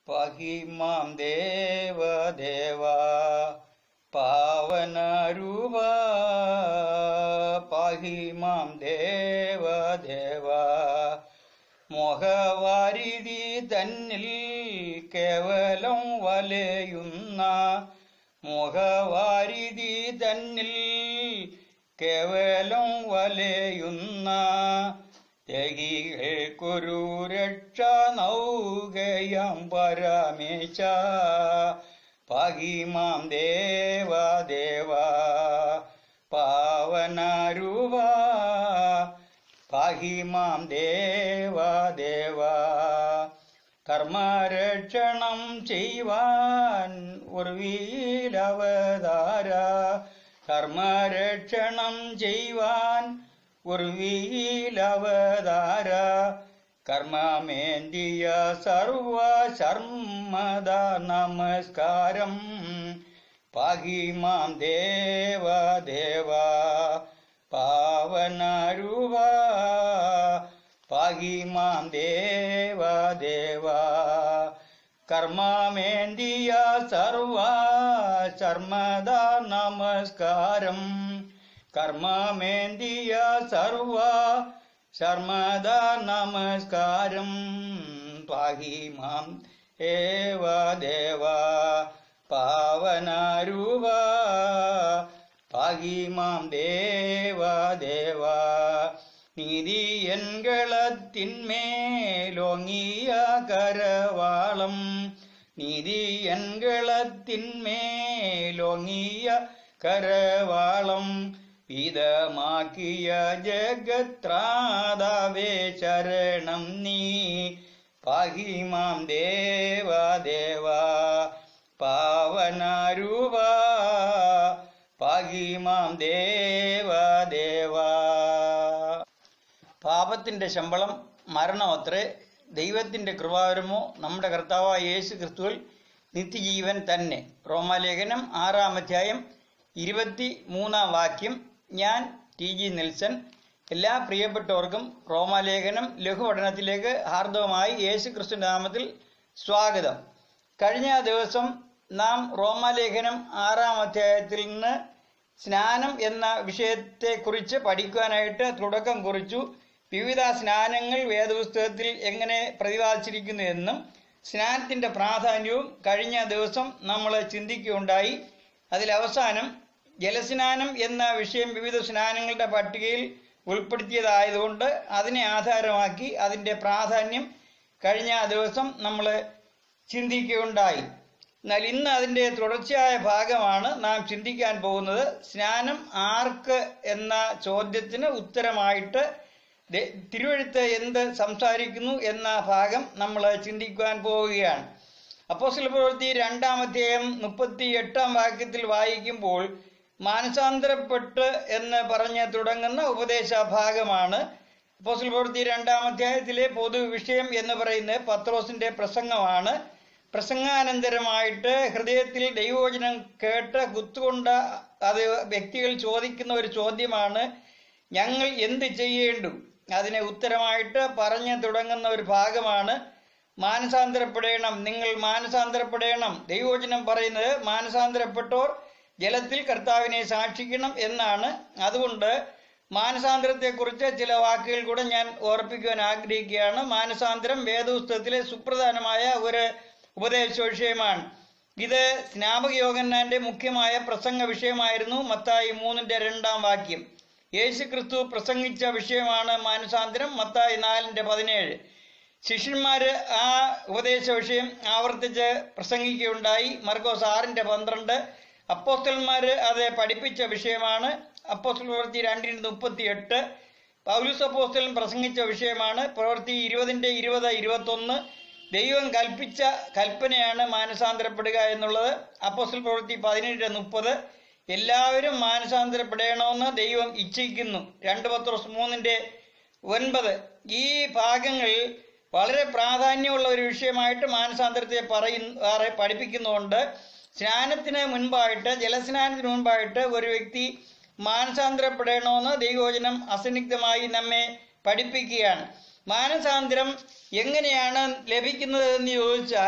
പാഹി മാം ദേവദേവ പാവനരൂപ പാഹി മാം ദേവദേവ മോഹവാരിധി തന്നിൽ കേവലം വലയുന്ന മോഹവാരിധി തന്നിൽ കേവലം വലയുന്ന യഹികൾക്കൊരു രക്ഷ നൗകയാം പരമേശ പാഹിമാം ദേവ ദേവ പാവനരൂപ പാഹിമാം ദേവ ദേവ കർമ്മരക്ഷണം ചെയ്യുവാൻ ഉർവീലവതാര കർമ്മരക്ഷണം ചെയ്യുവാൻ ഉർവീലവതാര കർമ്മമേന്തിയ സർവ ശർമ്മദ നമസ്കാരം പാഹിമാം ദേവ ദേവ പാവനരൂപ പാഹിമാം ദേവ ദേവ കർമ്മമേന്തിയ സർവ ശർമ്മദ നമസ്കാരം കർമ്മമേന്തിയ സർവ ശർമ്മദ നമസ്കാരം പാഹിമാം ഏവ ദേവ പാവനരൂപ പാഹിമാം ദേവ ദേവ നീതി എൻകളത്തിന്മേലോങ്ങിയ കരവാളം നീതി എൻകളത്തിന്മേലോങ്ങിയ കരവാളം വിധമാക്കിയ ജഗത്രാതാവേ ശരണം നീ പാഹിമാം ദേവ ദേവ പാവനരൂപ പാഹിമാം ദേവ ദേവ പാപത്തിന്റെ ശമ്പളം മരണമത്രേ ദൈവത്തിന്റെ കൃപാവരമോ നമ്മുടെ കർത്താവായ യേശു ക്രിസ്തുവിൽ നിത്യജീവൻ തന്നെ റോമാലേഖനം ആറാം അധ്യായം ഇരുപത്തി മൂന്നാം വാക്യം ഞാൻ ടി ജി നെൽസൺ എല്ലാ പ്രിയപ്പെട്ടവർക്കും റോമാലേഖനം ലഘുപഠനത്തിലേക്ക് ഹാർദവമായി യേശു ക്രിസ്തു നാമത്തിൽ സ്വാഗതം കഴിഞ്ഞ ദിവസം നാം റോമാലേഖനം ആറാം അധ്യായത്തിൽ നിന്ന് സ്നാനം എന്ന വിഷയത്തെക്കുറിച്ച് പഠിക്കുവാനായിട്ട് തുടക്കം കുറിച്ചു വിവിധ സ്നാനങ്ങൾ വേദപുസ്തകത്തിൽ എങ്ങനെ പ്രതിപാദിച്ചിരിക്കുന്നു എന്നും സ്നാനത്തിന്റെ പ്രാധാന്യവും കഴിഞ്ഞ ദിവസം നമ്മൾ ചിന്തിക്കുകയുണ്ടായി അതിലവസാനം ജലസ്നാനം എന്ന വിഷയം വിവിധ സ്നാനങ്ങളുടെ പട്ടികയിൽ ഉൾപ്പെടുത്തിയതായതുകൊണ്ട് അതിനെ ആധാരമാക്കി അതിൻ്റെ പ്രാധാന്യം കഴിഞ്ഞ ദിവസം നമ്മൾ ചിന്തിക്കുകയുണ്ടായി എന്നാൽ ഇന്ന് അതിൻ്റെ തുടർച്ചയായ ഭാഗമാണ് നാം ചിന്തിക്കാൻ പോകുന്നത് സ്നാനം ആർക്ക് എന്ന ചോദ്യത്തിന് ഉത്തരമായിട്ട് ദേ- തിരുവഴുത്ത് എന്ത് സംസാരിക്കുന്നു എന്ന ഭാഗം നമ്മൾ ചിന്തിക്കുവാൻ പോവുകയാണ് അപ്പോസ്തല പ്രവൃത്തി രണ്ടാം അധ്യായം മുപ്പത്തി എട്ടാം വാക്യത്തിൽ വായിക്കുമ്പോൾ മാനസാന്തരപ്പെട്ട് എന്ന് പറഞ്ഞ് തുടങ്ങുന്ന ഉപദേശ ഭാഗമാണ് അപ്പോസ്തല പ്രവൃത്തി രണ്ടാം അധ്യായത്തിലെ പൊതു വിഷയം എന്ന് പറയുന്നത് പത്രോസിന്റെ പ്രസംഗമാണ് പ്രസംഗാനന്തരമായിട്ട് ഹൃദയത്തിൽ ദൈവവചനം കേട്ട് കുത്തുകൊണ്ട അത് വ്യക്തികൾ ചോദിക്കുന്ന ഒരു ചോദ്യമാണ് ഞങ്ങൾ എന്ത് ചെയ്യേണ്ടു അതിന് ഉത്തരമായിട്ട് പറഞ്ഞു തുടങ്ങുന്ന ഒരു ഭാഗമാണ് മാനസാന്തരപ്പെടേണം നിങ്ങൾ മാനസാന്തരപ്പെടേണം ദൈവവചനം പറയുന്നത് മാനസാന്തരപ്പെട്ടോർ ജലത്തിൽ കർത്താവിനെ സാക്ഷിക്കണം എന്നാണ് അതുകൊണ്ട് മാനസാന്തരത്തെക്കുറിച്ച് ചില വാക്കുകൾ കൂടെ ഞാൻ ഓർപ്പിക്കുവാൻ ആഗ്രഹിക്കുകയാണ് മാനസാന്തരം വേദപുസ്തകത്തിലെ സുപ്രധാനമായ ഒരു ഉപദേശ വിഷയമാണ് ഇത് സ്നാപക യോഗന്നാന്റെ മുഖ്യമായ പ്രസംഗ വിഷയമായിരുന്നു മത്തായി മൂന്നിന്റെ രണ്ടാം വാക്യം യേശു ക്രിസ്തു പ്രസംഗിച്ച വിഷയമാണ് മാനസാന്തരം മത്തായി നാലിന്റെ പതിനേഴ് ശിഷ്യന്മാര് ആ ഉപദേശ വിഷയം ആവർത്തിച്ച് പ്രസംഗിക്കുകയുണ്ടായി മർക്കോസ് ആറിന്റെ പന്ത്രണ്ട് അപ്പോസ്റ്റലന്മാര് അത് പഠിപ്പിച്ച വിഷയമാണ് അപ്പോസ്റ്റൽ പ്രവൃത്തി രണ്ടിന് മുപ്പത്തി എട്ട് പൗലുസ് അപ്പോസ്റ്റലൻ പ്രസംഗിച്ച വിഷയമാണ് പ്രവൃത്തി ഇരുപതിന്റെ ഇരുപത് ഇരുപത്തൊന്ന് ദൈവം കൽപ്പിച്ച കൽപ്പനയാണ് മാനസാന്തരപ്പെടുക എന്നുള്ളത് അപ്പോസ്റ്റൽ പ്രവൃത്തി പതിനേഴ് മുപ്പത് എല്ലാവരും മാനസാന്തരപ്പെടണമെന്ന് ദൈവം ഇച്ഛിക്കുന്നു രണ്ട് പത്രോസ് മൂന്നിന്റെ ഒൻപത് ഈ ഭാഗങ്ങൾ വളരെ പ്രാധാന്യമുള്ള ഒരു വിഷയമായിട്ട് മാനസാന്തരത്തെ പറയുന്ന പഠിപ്പിക്കുന്നുണ്ട് സ്നാനത്തിന് മുൻപായിട്ട് ജലസ്നാനത്തിന് മുൻപായിട്ട് ഒരു വ്യക്തി മാനസാന്തരപ്പെടണമെന്ന് ദൈവവചനം അസന്നിഗ്ധമായി നമ്മെ പഠിപ്പിക്കുകയാണ് മാനസാന്തരം എങ്ങനെയാണ് ലഭിക്കുന്നത് എന്ന് ചോദിച്ചാൽ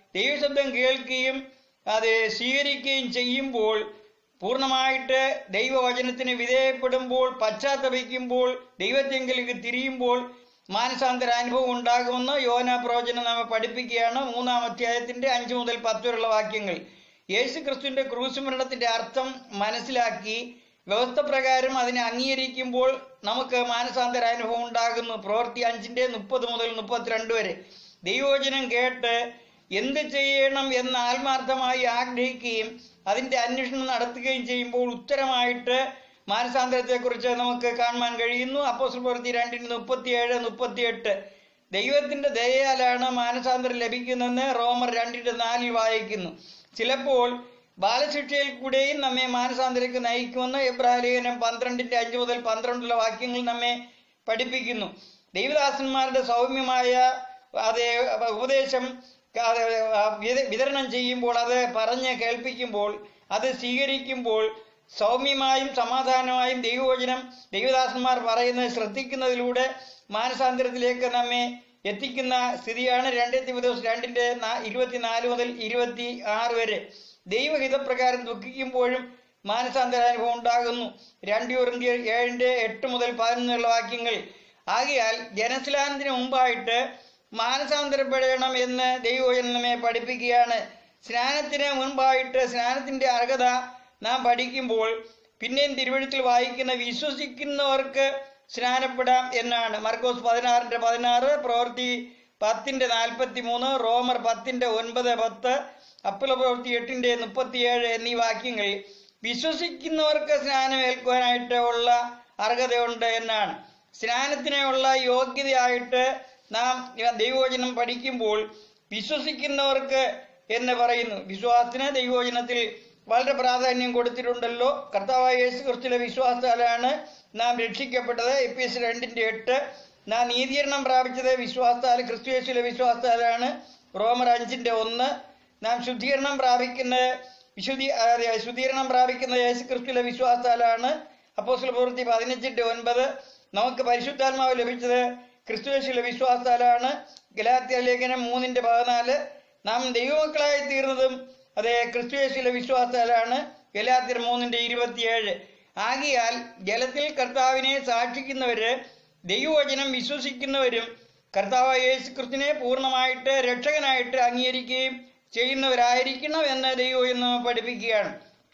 ദൈവശബ്ദം കേൾക്കുകയും അത് സ്വീകരിക്കുകയും ചെയ്യുമ്പോൾ പൂർണ്ണമായിട്ട് ദൈവവചനത്തിന് വിധേയപ്പെടുമ്പോൾ പശ്ചാത്തപിക്കുമ്പോൾ ദൈവത്തെങ്കിലേക്ക് തിരിയുമ്പോൾ മാനസാന്തര അനുഭവം ഉണ്ടാകുമെന്ന് യോന പ്രവചനം നമ്മെ പഠിപ്പിക്കുകയാണ് മൂന്നാം അധ്യായത്തിന്റെ അഞ്ച് മുതൽ പത്ത് വരെയുള്ള വാക്യങ്ങൾ യേശു ക്രിസ്തുവിന്റെ ക്രൂശ് മരണത്തിന്റെ അർത്ഥം മനസ്സിലാക്കി വ്യവസ്ഥ പ്രകാരം അതിനെ അംഗീകരിക്കുമ്പോൾ നമുക്ക് മാനസാന്തര അനുഭവം ഉണ്ടാകുന്നു പ്രവൃത്തി അഞ്ചിന്റെ മുപ്പത് മുതൽ മുപ്പത്തിരണ്ട് വരെ ദൈവവചനം കേട്ട് എന്ത് ചെയ്യണം എന്ന് ആത്മാർത്ഥമായി ആഗ്രഹിക്കുകയും അതിന്റെ അന്വേഷണം നടത്തുകയും ചെയ്യുമ്പോൾ ഉത്തരമായിട്ട് മാനസാന്തരത്തെക്കുറിച്ച് നമുക്ക് കാണുവാൻ കഴിയുന്നു അപ്പോസ്റ്റൽ പ്രവൃത്തി രണ്ടിന് മുപ്പത്തിയേഴ് മുപ്പത്തിയെട്ട് ദൈവത്തിന്റെ ദയയാലാണ് മാനസാന്തരം ലഭിക്കുന്നതെന്ന് റോമർ രണ്ടിന്റെ നാലിൽ വായിക്കുന്നു ചിലപ്പോൾ ബാലശിക്ഷയിൽ കൂടെയും നമ്മെ മാനസാന്തരക്ക് നയിക്കുമെന്ന് എബ്രാഹിം ലേഖനം പന്ത്രണ്ടിന്റെ അഞ്ച് മുതൽ പന്ത്രണ്ടിലുള്ള വാക്യങ്ങൾ നമ്മെ പഠിപ്പിക്കുന്നു ദൈവദാസന്മാരുടെ സൗമ്യമായ അതേ ഉപദേശം അത് വിത- വിതരണം ചെയ്യുമ്പോൾ അത് പറഞ്ഞ് കേൾപ്പിക്കുമ്പോൾ അത് സ്വീകരിക്കുമ്പോൾ സൗമ്യമായും സമാധാനമായും ദൈവവചനം ദൈവദാസന്മാർ പറയുന്നത് ശ്രദ്ധിക്കുന്നതിലൂടെ മാനസാന്തരത്തിലേക്ക് നമ്മെ എത്തിക്കുന്ന സ്ഥിതിയാണ് രണ്ടായിരത്തി ദിവസം രണ്ടിന്റെ നാ- ഇരുപത്തിനാല് മുതൽ ഇരുപത്തി ആറ് വരെ ദൈവഹിതപ്രകാരം ദുഃഖിക്കുമ്പോഴും മാനസാന്തരാനുഭവം ഉണ്ടാകുന്നു രണ്ട് യോറിന്ത്യ ഏഴിന്റെ എട്ട് മുതൽ പതിനൊന്നുള്ള വാക്യങ്ങൾ ആകയാൽ ജനസ്ലാനത്തിന് മുമ്പായിട്ട് മാനസാന്തരപ്പെടണം എന്ന് ദൈവവചനം നമ്മെ പഠിപ്പിക്കുകയാണ് സ്നാനത്തിന് മുൻപായിട്ട് സ്നാനത്തിന്റെ അർഹത നാം പഠിക്കുമ്പോൾ പിന്നെയും തിരുവഴുത്തിൽ വായിക്കുന്ന വിശ്വസിക്കുന്നവർക്ക് സ്നാനപ്പെടാം എന്നാണ് മർക്കോസ് പതിനാറിന്റെ പതിനാറ് പ്രവൃത്തി പത്തിന്റെ നാൽപ്പത്തി മൂന്ന് റോമർ പത്തിന്റെ ഒൻപത് പത്ത് അപ്പുല പ്രവൃത്തി എട്ടിന്റെ മുപ്പത്തിയേഴ് എന്നീ വാക്യങ്ങളിൽ വിശ്വസിക്കുന്നവർക്ക് സ്നാനം ഏൽക്കുവാനായിട്ട് ഉള്ള അർഹതയുണ്ട് എന്നാണ് സ്നാനത്തിനുള്ള യോഗ്യതയായിട്ട് നാം ദൈവവചനം പഠിക്കുമ്പോൾ വിശ്വസിക്കുന്നവർക്ക് എന്ന് പറയുന്നു വിശ്വാസത്തിന് ദൈവവചനത്തിൽ വളരെ പ്രാധാന്യം കൊടുത്തിട്ടുണ്ടല്ലോ കർത്താവായ യേശു ക്രിസ്തുവിലെ വിശ്വാസത്താലാണ് നാം രക്ഷിക്കപ്പെട്ടത് എ എസ് രണ്ടിന്റെ എട്ട് നാം നീതീകരണം പ്രാപിച്ചത് വിശ്വാസത്താൽ ക്രിസ്തു യേശുവിലെ വിശ്വാസത്താലാണ് റോമർ അഞ്ചിന്റെ ഒന്ന് നാം ശുദ്ധീകരണം പ്രാപിക്കുന്നത് വിശുദ്ധി അതെ, ശുദ്ധീകരണം പ്രാപിക്കുന്ന യേശു ക്രിസ്തുവിലെ വിശ്വാസത്താലാണ് അപ്പോസ്തല പ്രവൃത്തി പതിനഞ്ചിന്റെ ഒൻപത് നമുക്ക് പരിശുദ്ധാത്മാവ് ലഭിച്ചത് ക്രിസ്തുവേശുവിലെ വിശ്വാസത്താലാണ് ഗലാത്യ ലേഖനം മൂന്നിന്റെ പതിനാല് നാം ദൈവമക്കളായി തീർന്നതും അതെ ക്രിസ്തുവേശുവിലെ വിശ്വാസത്താലാണ് ഗലാത്യർ മൂന്നിന്റെ ഇരുപത്തിയേഴ് ആകിയാൽ ജലത്തിൽ കർത്താവിനെ സാക്ഷിക്കുന്നവര് ദൈവവചനം വിശ്വസിക്കുന്നവരും കർത്താവ് യേശു ക്രിസ്തുവിനെ പൂർണ്ണമായിട്ട് രക്ഷകനായിട്ട് അംഗീകരിക്കുകയും ചെയ്യുന്നവരായിരിക്കണം എന്ന് ദൈവം എന്ന് പഠിപ്പിക്കുകയാണ്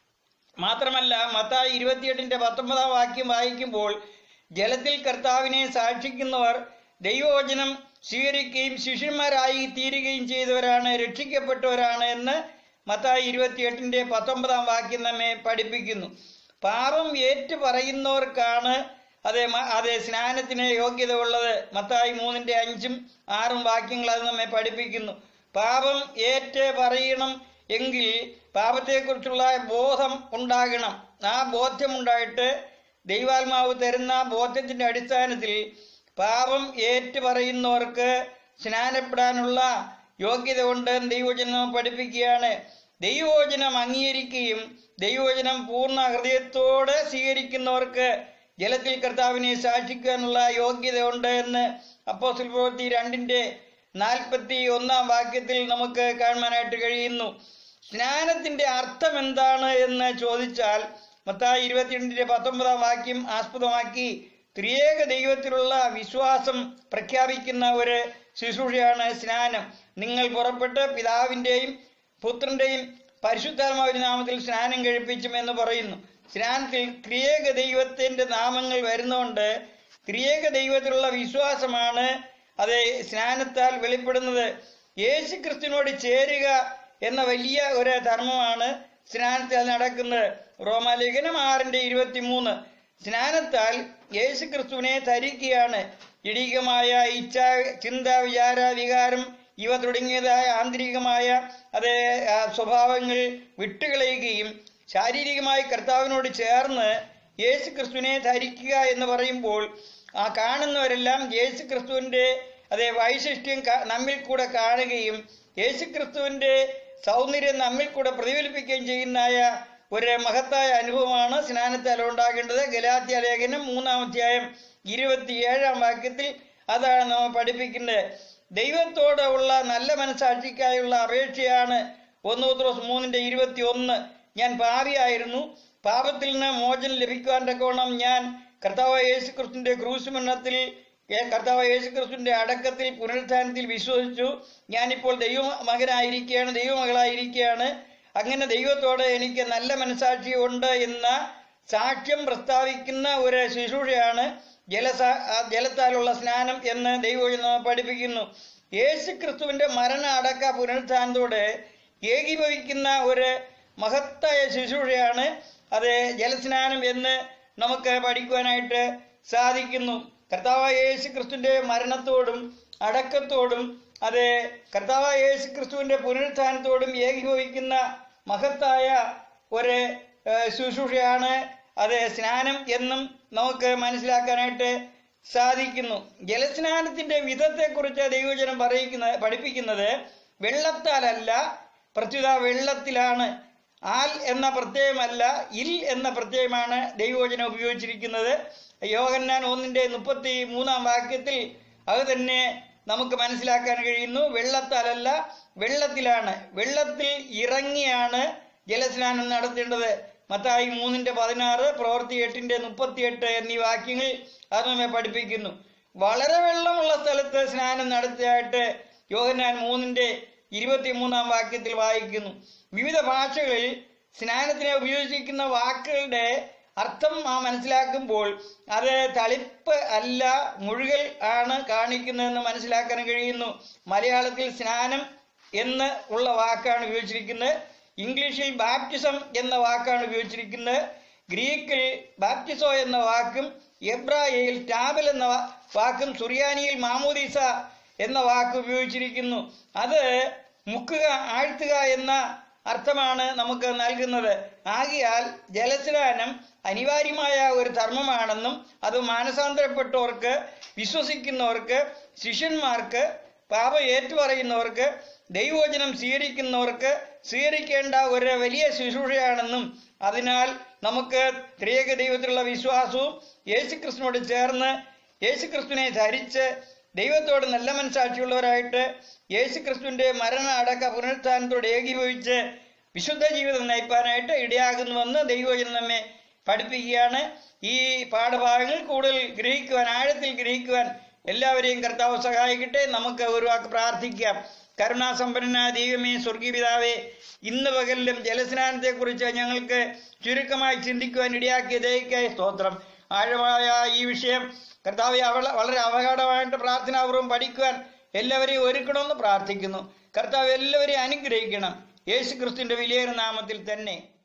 മാത്രമല്ല മത്തായി ഇരുപത്തിയെട്ടിന്റെ പത്തൊമ്പതാം വാക്യം വായിക്കുമ്പോൾ ജലത്തിൽ കർത്താവിനെ സാക്ഷിക്കുന്നവർ ദൈവവചനം സ്വീകരിക്കുകയും ശിഷ്യന്മാരായി തീരുകയും ചെയ്തവരാണ് രക്ഷിക്കപ്പെട്ടവരാണ് എന്ന് മത്തായി ഇരുപത്തിയെട്ടിന്റെ പത്തൊമ്പതാം വാക്യം നമ്മെ പഠിപ്പിക്കുന്നു പാപം ഏറ്റു പറയുന്നവർക്കാണ് അതെ മ- അതെ സ്നാനത്തിന് യോഗ്യത ഉള്ളത് മത്തായി മൂന്നിന്റെ അഞ്ചും ആറും വാക്യങ്ങൾ അത് നമ്മെ പഠിപ്പിക്കുന്നു പാപം ഏറ്റ് പറയണം എങ്കിൽ പാപത്തെക്കുറിച്ചുള്ള ബോധം ഉണ്ടാകണം ആ ബോധ്യമുണ്ടായിട്ട് ദൈവാത്മാവ് തരുന്ന ബോധ്യത്തിന്റെ അടിസ്ഥാനത്തിൽ പാപം ഏറ്റു പറയുന്നവർക്ക് സ്നാനപ്പെടാനുള്ള യോഗ്യത ഉണ്ട് എന്ന് ദൈവവചനം പഠിപ്പിക്കുകയാണ് ദൈവവചനം അംഗീകരിക്കുകയും ദൈവവചനം പൂർണ്ണ ഹൃദയത്തോടെ സ്വീകരിക്കുന്നവർക്ക് ജലത്തിൽ കർത്താവിനെ സാക്ഷിക്കാനുള്ള യോഗ്യത ഉണ്ട് എന്ന് അപ്പോസ്തല പ്രവൃത്തി രണ്ടിന്റെ നാൽപ്പത്തി ഒന്നാം വാക്യത്തിൽ നമുക്ക് കാണുവാനായിട്ട് കഴിയുന്നു സ്നാനത്തിന്റെ അർത്ഥം എന്താണ് എന്ന് ചോദിച്ചാൽ മത്തായി ഇരുപത്തിരണ്ടിന്റെ പത്തൊമ്പതാം വാക്യം ആസ്പദമാക്കി ത്രിയേക ദൈവത്തിലുള്ള വിശ്വാസം പ്രഖ്യാപിക്കുന്ന ഒരു ശുശ്രൂഷയാണ് സ്നാനം നിങ്ങൾ പുറപ്പെട്ട് പിതാവിന്റെയും പുത്രന്റെയും പരിശുദ്ധാത്മാവിന്റെ നാമത്തിൽ സ്നാനം കഴിപ്പിച്ചും എന്ന് പറയുന്നു സ്നാനത്തിൽ ത്രിയേക ദൈവത്തിന്റെ നാമങ്ങൾ വരുന്നതുകൊണ്ട് ത്രിയേക ദൈവത്തിലുള്ള വിശ്വാസമാണ് അത് സ്നാനത്താൽ വെളിപ്പെടുന്നത് യേശു ക്രിസ്തുവിനോട് ചേരുക എന്ന വലിയ ഒരു ധർമ്മമാണ് സ്നാനത്താൽ നടക്കുന്നത് റോമാലേഖനം ആറിന്റെ ഇരുപത്തിമൂന്ന് സ്നാനത്താൽ യേശു ക്രിസ്തുവിനെ ധരിക്കുകയാണ് ഇടികമായ ഇച്ഛ ചിന്ത വിചാര വികാരം ഇവ തുടങ്ങിയതായ ആന്തരികമായ അതേ ആ, സ്വഭാവങ്ങൾ വിട്ടുകളയുകയും ശാരീരികമായി കർത്താവിനോട് ചേർന്ന് യേശു ക്രിസ്തുവിനെ ധരിക്കുക എന്ന് പറയുമ്പോൾ ആ കാണുന്നവരെല്ലാം യേശു ക്രിസ്തുവിന്റെ അതേ വൈശിഷ്ട്യം കാ- നമ്മിൽ കൂടെ കാണുകയും യേശു ക്രിസ്തുവിന്റെ സൗന്ദര്യം നമ്മിൽ കൂടെ പ്രതിഫലിപ്പിക്കുകയും ചെയ്യുന്നതായ ഒരു മഹത്തായ അനുഭവമാണ് സ്നാനത്താൽ ഉണ്ടാകേണ്ടത് ഗലാത്യ ലേഖനം മൂന്നാം അധ്യായം ഇരുപത്തിയേഴാം വാക്യത്തിൽ അതാണ് നമ്മൾ പഠിപ്പിക്കുന്നത് ദൈവത്തോട് ഉള്ള നല്ല മനസാക്ഷിക്കായുള്ള അപേക്ഷയാണ് ഒന്ന് പത്രോസ് മൂന്നിന്റെ ഇരുപത്തി ഒന്ന് ഞാൻ പാപിയായിരുന്നു പാപത്തിൽ നിന്ന് മോചനം ലഭിക്കുവാൻ തക്കവണ്ണം ഞാൻ കർത്താവ് യേശു ക്രിസ്തുവിന്റെ ക്രൂശുമരണത്തിൽ ഏ- കർത്താവ് യേശു ക്രിസ്തുവിന്റെ അടക്കത്തിൽ പുനരുത്ഥാനത്തിൽ വിശ്വസിച്ചു ഞാനിപ്പോൾ ദൈവ മകനായിരിക്കുകയാണ് ദൈവമകളായിരിക്കുകയാണ് അങ്ങനെ ദൈവത്തോട് എനിക്ക് നല്ല മനസാക്ഷി ഉണ്ട് എന്ന സാക്ഷ്യം പ്രസ്താവിക്കുന്ന ഒരു ശുശ്രൂഷയാണ് ജലസാ ആ ജലത്താലുള്ള സ്നാനം എന്ന് ദൈവവചനം നമ്മെ പഠിപ്പിക്കുന്നു യേശു ക്രിസ്തുവിന്റെ മരണ അടക്ക പുനരുത്ഥാനത്തോടെ ഏകീഭവിക്കുന്ന ഒരു മഹത്തായ ശുശ്രൂഷയാണ് അത് ജലസ്നാനം എന്ന് നമുക്ക് പഠിക്കുവാനായിട്ട് സാധിക്കുന്നു കർത്താവായ യേശു ക്രിസ്തുവിന്റെ മരണത്തോടും അടക്കത്തോടും അത് കർത്താവായ യേശു ക്രിസ്തുവിന്റെ പുനരുത്ഥാനത്തോടും ഏകീഭവിക്കുന്ന മഹത്തായ ഒരു ഏഹ്, ശുശ്രൂഷയാണ് അത് സ്നാനം എന്നും നമുക്ക് മനസ്സിലാക്കാനായിട്ട് സാധിക്കുന്നു ജലസ്നാനത്തിന്റെ വിധത്തെക്കുറിച്ച് ദൈവജനം പറയിക്കുന്ന പഠിപ്പിക്കുന്നത് വെള്ളത്താലല്ല പ്രത്യുത വെള്ളത്തിലാണ് ആൽ എന്ന പ്രത്യയമല്ല ഇൽ എന്ന പ്രത്യയമാണ് ദൈവവചനം ഉപയോഗിച്ചിരിക്കുന്നത് യോഹന്നാൻ ഒന്നിന്റെ മുപ്പത്തി മൂന്നാം വാക്യത്തിൽ അത് തന്നെ നമുക്ക് മനസ്സിലാക്കാൻ കഴിയുന്നു വെള്ളത്താലല്ല വെള്ളത്തിലാണ് വെള്ളത്തിൽ ഇറങ്ങിയാണ് ജലസ്നാനം നടത്തേണ്ടത് മത്തായി മൂന്നിന്റെ പതിനാറ് പ്രവൃത്തി എട്ടിന്റെ മുപ്പത്തിയെട്ട് എന്നീ വാക്യങ്ങൾ അത് നമ്മെ പഠിപ്പിക്കുന്നു വളരെ വെള്ളമുള്ള സ്ഥലത്ത് സ്നാനം നടത്തിയായിട്ട് യോഹന്നാൻ മൂന്നിന്റെ ഇരുപത്തിമൂന്നാം വാക്യത്തിൽ വായിക്കുന്നു വിവിധ ഭാഷകളിൽ സ്നാനത്തിന് ഉപയോഗിച്ചിരിക്കുന്ന വാക്കുകളുടെ അർത്ഥം ആ മനസ്സിലാക്കുമ്പോൾ അത് തളിപ്പ് അല്ല മുഴുകൽ ആണ് കാണിക്കുന്നതെന്ന് മനസ്സിലാക്കാൻ കഴിയുന്നു മലയാളത്തിൽ സ്നാനം എന്ന് ഉള്ള വാക്കാണ് ഉപയോഗിച്ചിരിക്കുന്നത് ഇംഗ്ലീഷിൽ ബാപ്റ്റിസം എന്ന വാക്കാണ് ഉപയോഗിച്ചിരിക്കുന്നത് ഗ്രീക്കിൽ ബാപ്റ്റിസോ എന്ന വാക്കും എബ്രായയിൽ ടാബൽ എന്ന വാ- വാക്കും സുറിയാനിയിൽ മാമോദീസ എന്ന വാക്ക് ഉപയോഗിച്ചിരിക്കുന്നു അത് മുക്കുക ആഴ്ത്തുക എന്ന അർത്ഥമാണ് നമുക്ക് നൽകുന്നത് ആകിയാൽ ജലസ്നാനം അനിവാര്യമായ ഒരു ധർമ്മമാണെന്നും അത് മാനസാന്തരപ്പെട്ടവർക്ക് വിശ്വസിക്കുന്നവർക്ക് ശിഷ്യന്മാർക്ക് പാപം ഏറ്റുപറയുന്നവർക്ക് ദൈവവചനം സ്വീകരിക്കുന്നവർക്ക് സ്വീകരിക്കേണ്ട ഒരു വലിയ ശുശ്രൂഷയാണെന്നും അതിനാൽ നമുക്ക് ത്രിയേക ദൈവത്തിലുള്ള വിശ്വാസവും യേശുക്രിസ്തുവിനോട് ചേർന്ന് യേശുക്രിസ്തുവിനെ ധരിച്ച് ദൈവത്തോട് നല്ല മനസാക്ഷിയുള്ളവരായിട്ട് യേശുക്രിസ്തുവിന്റെ മരണ അടക്ക പുനരുത്ഥാനത്തോട് ഏകീഭവിച്ച് വിശുദ്ധ ജീവിതം നയിപ്പാനായിട്ട് ഇടയാകുന്നുവെന്ന് ദൈവവചനം നമ്മെ പഠിപ്പിക്കുകയാണ് ഈ പാഠഭാഗങ്ങൾ കൂടുതൽ ഗ്രഹിക്കുവാൻ ആഴത്തിൽ ഗ്രഹിക്കുവാൻ എല്ലാവരെയും കർത്താവ് സഹായിക്കട്ടെ നമുക്ക് ഒരു വാക്ക് പ്രാർത്ഥിക്കാം കരുണാസമ്പന്നനായ ദൈവമേ സ്വർഗീയ പിതാവേ ഇന്ന് പകലിലും ജലസ്നാനത്തെക്കുറിച്ച് ഞങ്ങൾക്ക് ചുരുക്കമായി ചിന്തിക്കുവാൻ ഇടയാക്കിയ ദയക്കായി സ്തോത്രം ആഴമായ ഈ വിഷയം കർത്താവെ അവള വളരെ അപകടമായിട്ട് പ്രാർത്ഥനാപൂർവ്വം പഠിക്കുവാൻ എല്ലാവരെയും ഒരുക്കണമെന്ന് പ്രാർത്ഥിക്കുന്നു കർത്താവ് എല്ലാവരെയും അനുഗ്രഹിക്കണം യേശു ക്രിസ്തുവിന്റെ വിലയേറെ നാമത്തിൽ തന്നെ